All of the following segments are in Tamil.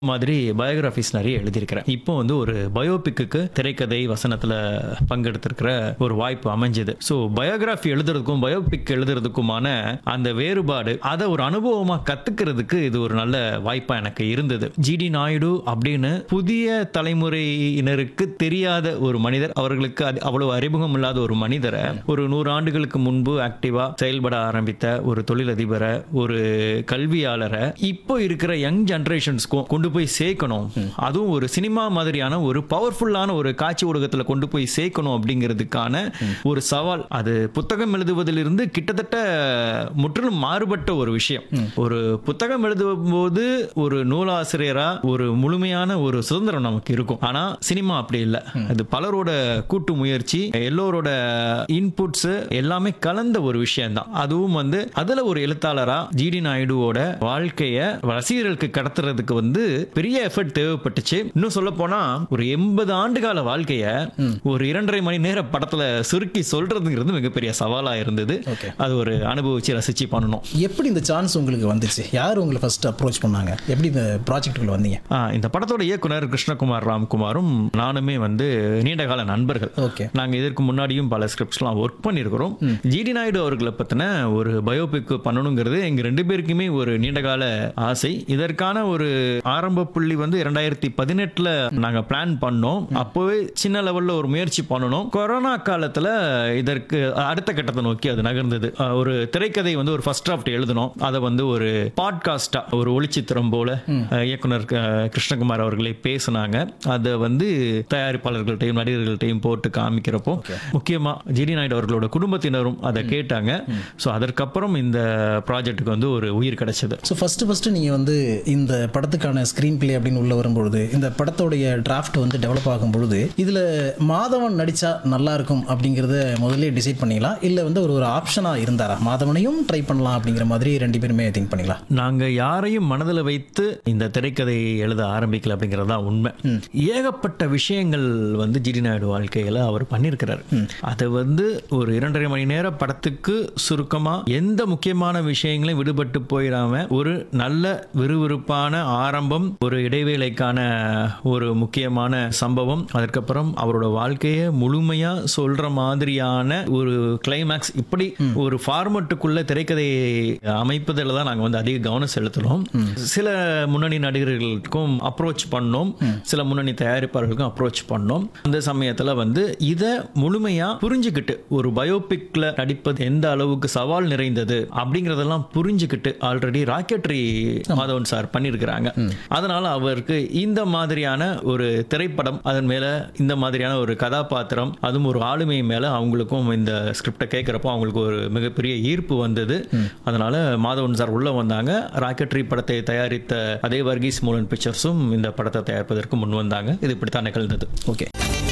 மாதிரி பயோகிராஃபிஸ் நிறைய எழுதியிருக்கிறேன் இப்போ வந்து ஒரு பயோபிக்கு திரைக்கதை வசனத்துல பங்கெடுத்திருக்கிற ஒரு வாய்ப்பு அமைஞ்சது ஸோ பயோகிராஃபி எழுதுறதுக்கும் பயோபிக் எழுதுறதுக்குமான அந்த வேறுபாடு அதை ஒரு அனுபவமா கத்துக்கிறதுக்கு இது ஒரு நல்ல வாய்ப்பா எனக்கு இருந்தது ஜிடி நாயுடு அப்படின்னு புதிய தலைமுறையினருக்கு தெரியாத ஒரு மனிதர் அவர்களுக்கு அது அவ்வளவு அறிமுகம் இல்லாத ஒரு மனிதரை ஒரு நூறு ஆண்டுகளுக்கு முன்பு ஆக்டிவா செயல்பட ஆரம்பித்த ஒரு தொழிலதிபரை ஒரு கல்வியாளரை இப்போ இருக்கிற யங் ஜெனரேஷன்ஸ்க்கும் கொண்டு போய் சேர்க்கணும் அதுவும் ஒரு சினிமா மாதிரியான ஒரு பவர்ஃபுல்லான ஒரு காட்சி ஊடகத்துல கொண்டு போய் சேர்க்கணும் அப்படிங்கிறதுக்கான ஒரு சவால் அது புத்தகம் எழுதுவதிலிருந்து கிட்டத்தட்ட முற்றிலும் மாறுபட்ட ஒரு விஷயம் ஒரு புத்தகம் எழுதும் போது ஒரு நூலாசிரியரா ஒரு முழுமையான ஒரு சுதந்திரம் நமக்கு இருக்கும் ஆனா சினிமா அப்படி இல்லை அது பலரோட கூட்டு முயற்சி எல்லோரோட இன்புட்ஸ் எல்லாமே கலந்த ஒரு விஷயம் தான் அதுவும் வந்து அதுல ஒரு எழுத்தாளரா ஜிடி நாயுடுவோட வாழ்க்கைய ரசிகர்களுக்கு கடத்துறதுக்கு வந்து பெரிய எஃபர்ட் தேவைப்பட்டுச்சு இன்னும் சொல்ல போனா ஒரு எண்பது ஆண்டு கால வாழ்க்கைய ஒரு இரண்டரை மணி நேர படத்துல சுருக்கி சொல்றதுங்கிறது மிகப்பெரிய சவாலா இருந்தது Okay. அது ஒரு அனுபவிச்சு ரசிச்சு பண்ணணும் எப்படி இந்த சான்ஸ் உங்களுக்கு வந்துச்சு யார் உங்களை ஃபர்ஸ்ட் அப்ரோச் பண்ணாங்க எப்படி இந்த ப்ராஜெக்ட்டுக்குள்ள வந்தீங்க ஆ, இந்த படத்தோட இயக்குனர் கிருஷ்ணகுமார் ராம்குமாரும் நானுமே வந்து நீண்ட கால நண்பர்கள் ஓகே நாங்க இதற்கு முன்னாடியும் பல ஸ்கிரிப்ட்ஸ்லாம் ஒர்க் பண்ணியிருக்கிறோம் ஜிடி நாயுடு அவர்களை பத்தின ஒரு பயோபிக் பண்ணணுங்கிறது எங்க ரெண்டு பேருக்குமே ஒரு நீண்டகால ஆசை இதற்கான ஒரு ஆரம்ப புள்ளி வந்து இரண்டாயிரத்தி பதினெட்டுல நாங்க பிளான் பண்ணோம் அப்போவே சின்ன லெவல்ல ஒரு முயற்சி பண்ணணும் கொரோனா காலத்துல இதற்கு அடுத்த கட்டத்தை நோக்கி அது நகர்ந்தது அஹ் ஒரு திரைக்கதை வந்து ஒரு ஃபர்ஸ்ட் டிராஃப்ட் எழுதணும் அதை வந்து ஒரு பாட்காஸ்டா ஒரு ஒளிச்சித்திரம் போல அஹ் இயக்குனர் அஹ் கிருஷ்ணகுமார் அவர்களே பேசினாங்க அதை வந்து தயாரிப்பாளர்கள்ட்டையும் நடிகர்கள்ட்டையும் போட்டு காமிக்கிறப்போ முக்கியமா ஜிடி நாயுடு அவர்களோட குடும்பத்தினரும் அதை கேட்டாங்க ஸோ அதற்கப்புறம் இந்த ப்ராஜெக்ட்டுக்கு வந்து ஒரு உயிர் கிடைச்சது ஸோ ஃபஸ்ட்டு ஃபஸ்ட்டு நீங்கள் வந்து இந்த படத்துக்கான ஸ்க்ரீன் பிளே அப்படின்னு உள்ள வரும்பொழுது இந்த படத்தோடைய டிராஃப்ட் வந்து டெவலப் ஆகும் பொழுது இதில் மாதவன் நடித்தா நல்லா இருக்கும் அப்படிங்கிறத முதல்ல டிசைட் பண்ணிங்களா இல்லை வந்து ஒரு ஒரு ஆப்ஷனாக இருந்தாரா மாதவனையும் ட்ரை பண்ணலாம் அப்படிங்கிற மாதிரி ரெண்டு பேருமே திங்க் பண்ணிங்களா நாங்க யாரையும் மனதில் வைத்து இந்த திரைக்கதையை எழுத ஆரம்பிக்கல அப்படிங்கிறது தான் உண்மை ஏகப்பட்ட விஷயங்கள் வந்து ஜிடி நாயுடு வாழ்க்கையில அவர் பண்ணியிருக்கிறார் அதை வந்து ஒரு இரண்டரை மணி நேர படத்துக்கு சுருக்கமா எந்த முக்கியமான விஷயங்களையும் விடுபட்டு போயிடாம ஒரு நல்ல விறுவிறுப்பான ஆரம்பம் ஒரு இடைவேளைக்கான ஒரு முக்கியமான சம்பவம் அதற்கப்புறம் அவரோட வாழ்க்கையை முழுமையா சொல்ற மாதிரியான ஒரு கிளைமேக்ஸ் இப்படி ஒரு ஃபார்மட்டுக்குள்ள திரைக்கதையை அமைப்பதில் தான் நாங்கள் வந்து அதிக கவனம் செலுத்தினோம் சில முன்னணி நடிகர்களுக்கும் அப்ரோச் பண்ணோம் சில முன்னணி தயாரிப்பாளர்களுக்கும் அப்ரோச் பண்ணோம் அந்த சமயத்தில் வந்து இதை முழுமையா புரிஞ்சுக்கிட்டு ஒரு பயோபிக்ல நடிப்பது எந்த அளவுக்கு சவால் நிறைந்தது அப்படிங்கறதெல்லாம் புரிஞ்சுக்கிட்டு ஆல்ரெடி ராக்கெட்ரி மாதவன் சார் பண்ணியிருக்கிறாங்க அதனால அவருக்கு இந்த மாதிரியான ஒரு திரைப்படம் அதன் மேல இந்த மாதிரியான ஒரு கதாபாத்திரம் அதுவும் ஒரு ஆளுமை மேல அவங்களுக்கும் இந்த ஸ்கிரிப்டை கேட்குறப்போ அவங்களுக்கு ஒரு மிகப்பெரிய ஈர்ப்பு வந்தது அதனால மாதவன் சார் உள்ள வந்தாங்க ராக்கெட்ரி படத்தை தயாரித்த அதே வர்கீஸ் மூலன் பிக்சர்ஸும் இந்த படத்தை தயாரிப்பதற்கு முன் வந்தாங்க இது இப்படித்தான் நிகழ்ந்தது ஓகே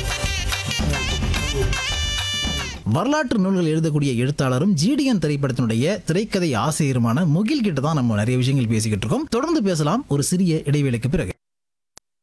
வரலாற்று நூல்கள் எழுதக்கூடிய எழுத்தாளரும் ஜிடிஎன் திரைப்படத்தினுடைய திரைக்கதை ஆசிரியருமான முகில் கிட்ட தான் நம்ம நிறைய விஷயங்கள் பேசிக்கிட்டு இருக்கோம் தொடர்ந்து பேசலாம் ஒரு சிறிய இடைவேளைக்கு பிறகு